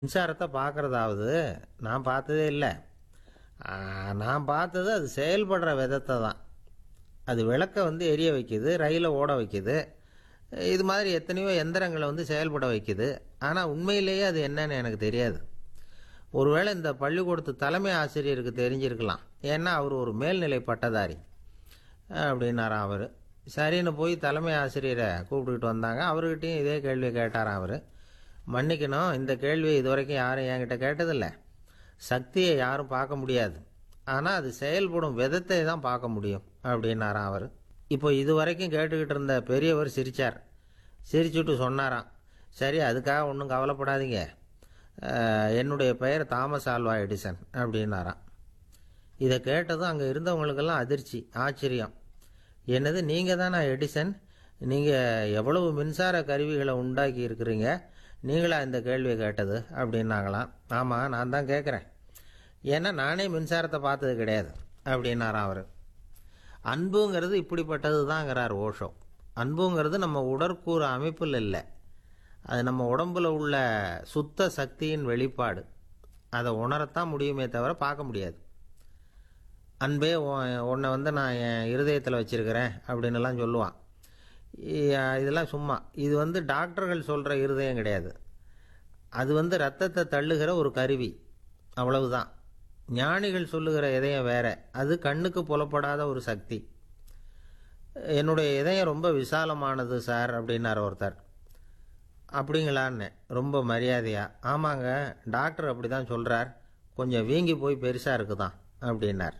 மின்சாரத்தை பார்க்குறதாவது நான் பார்த்ததே இல்லை நான் பார்த்தது அது செயல்படுற விதத்தை தான் அது விளக்க வந்து எரிய வைக்குது ரயிலை ஓட வைக்குது இது மாதிரி எத்தனையோ எந்திரங்களை வந்து செயல்பட வைக்குது ஆனால் உண்மையிலேயே அது என்னன்னு எனக்கு தெரியாது ஒருவேளை இந்த பள்ளிக்கூடத்து தலைமை ஆசிரியருக்கு தெரிஞ்சிருக்கலாம் ஏன்னா அவர் ஒரு மேல்நிலை பட்டதாரி அப்படின்னாராம் அவர் சரின்னு போய் தலைமை ஆசிரியரை கூப்பிட்டுக்கிட்டு வந்தாங்க அவர்கிட்டையும் இதே கேள்வியை கேட்டாராம் அவர் மன்னிக்கணும் இந்த கேள்வியை இதுவரைக்கும் யாரும் என்கிட்ட கேட்டதில்ல சக்தியை யாரும் பார்க்க முடியாது ஆனால் அது செயல்படும் விதத்தை தான் பார்க்க முடியும் அப்படின்னாராம் அவர் இப்போ இது வரைக்கும் கேட்டுக்கிட்டு இருந்த பெரியவர் சிரித்தார் சிரிச்சுட்டு சொன்னாராம் சரி அதுக்காக ஒன்றும் கவலைப்படாதீங்க அஹ், என்னுடைய பெயர் தாமஸ் ஆல்வா எடிசன் அப்படின்னாராம் இதை கேட்டதும் அங்கே இருந்தவங்களுக்கெல்லாம் அதிர்ச்சி ஆச்சரியம் என்னது நீங்கள் தானா எடிசன் நீங்கள் எவ்வளவு மின்சார கருவிகளை உண்டாக்கி இருக்கிறீங்க நீங்களா இந்த கேள்வியை கேட்டது அப்படின்னாங்களாம் ஆமாம் நான் தான் கேட்குறேன் ஏன்னா நானே மின்சாரத்தை பார்த்தது கிடையாது அப்படின்னாராம் அவர் அன்புங்கிறது இப்படிப்பட்டது தாங்கிறார் ஓஷோ அன்புங்கிறது நம்ம உடற்கூறு அமைப்பில் இல்லை அது நம்ம உடம்புல உள்ள சுத்த சக்தியின் வெளிப்பாடு அதை உணரத்தான் முடியுமே தவிர பார்க்க முடியாது அன்பே உன்- உன்னை வந்து நான் என் இருதயத்தில் வச்சிருக்கிறேன் அப்படின்னுலாம் சொல்லுவான் இ- இதெல்லாம் சும்மா இது வந்து டாக்டர்கள் சொல்கிற இருதயம் கிடையாது அது வந்து ரத்தத்தை தள்ளுகிற ஒரு கருவி அவ்வளவுதான் ஞானிகள் சொல்லுகிற இதயம் வேற அது கண்ணுக்கு புலப்படாத ஒரு சக்தி என்னுடைய இதயம் ரொம்ப விசாலமானது சார் அப்படின்னார் ஒருத்தர் அப்படிங்களான்னு ரொம்ப மரியாதையா ஆமாங்க டாக்டர் அப்படி தான் சொல்கிறார் கொஞ்சம் வீங்கி போய் பெருசாக இருக்குதான் அப்படின்னார்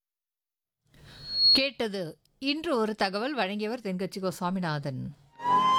கேட்டது இன்று ஒரு தகவல் வழங்கியவர் தென்கட்சிகோ சுவாமிநாதன்